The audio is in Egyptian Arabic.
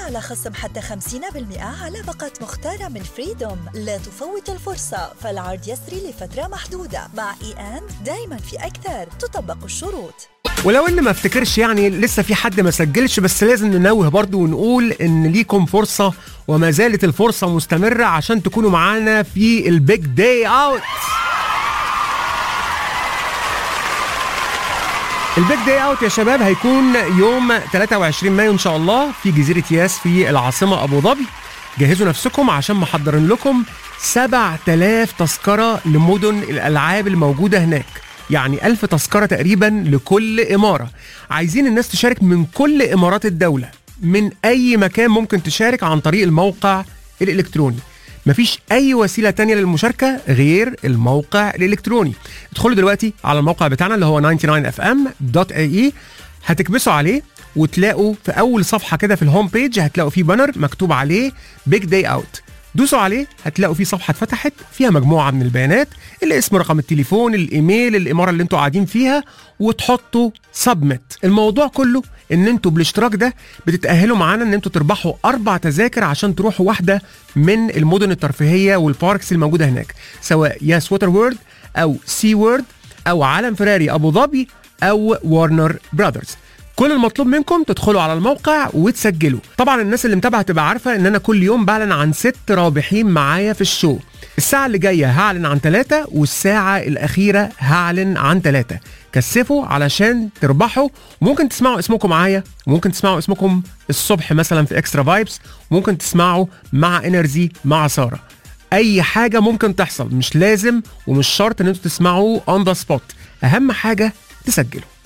على خصم حتى 50% على باقة مختارة من فريدوم لا تفوت الفرصة فالعرض يسري لفترة محدودة مع اي ان دايما في أكثر تطبق الشروط ولو ان ما افتكرش يعني لسه في حد ما سجلش بس لازم ننوه برضو ونقول ان ليكم فرصة وما زالت الفرصة مستمرة عشان تكونوا معانا في البيج داي اوت البيج داي اوت يا شباب هيكون يوم 23 مايو ان شاء الله في جزيرة ياس في العاصمة ابو ظبي جهزوا نفسكم عشان محضرين لكم 7000 تذكرة لمدن الالعاب الموجودة هناك يعني ألف تذكرة تقريبا لكل إمارة عايزين الناس تشارك من كل إمارات الدولة من أي مكان ممكن تشارك عن طريق الموقع الإلكتروني مفيش أي وسيلة تانية للمشاركة غير الموقع الإلكتروني ادخلوا دلوقتي على الموقع بتاعنا اللي هو 99fm.ae هتكبسوا عليه وتلاقوا في أول صفحة كده في الهوم بيج هتلاقوا فيه بانر مكتوب عليه بيج داي أوت دوسوا عليه هتلاقوا في صفحه اتفتحت فيها مجموعه من البيانات الاسم رقم التليفون الايميل الاماره اللي انتوا قاعدين فيها وتحطوا سبميت الموضوع كله ان انتوا بالاشتراك ده بتتاهلوا معانا ان انتوا تربحوا اربع تذاكر عشان تروحوا واحده من المدن الترفيهيه والباركس الموجوده هناك سواء ياس ووتر وورد او سي وورد او عالم فراري ابو ظبي او وارنر براذرز كل المطلوب منكم تدخلوا على الموقع وتسجلوا طبعا الناس اللي متابعه تبقى عارفه ان انا كل يوم بعلن عن ست رابحين معايا في الشو الساعة اللي جاية هعلن عن ثلاثة والساعة الأخيرة هعلن عن ثلاثة كثفوا علشان تربحوا ممكن تسمعوا اسمكم معايا ممكن تسمعوا اسمكم الصبح مثلا في اكسترا فايبس ممكن تسمعوا مع انرجي مع سارة اي حاجة ممكن تحصل مش لازم ومش شرط ان انتوا تسمعوا اون ذا سبوت اهم حاجة تسجلوا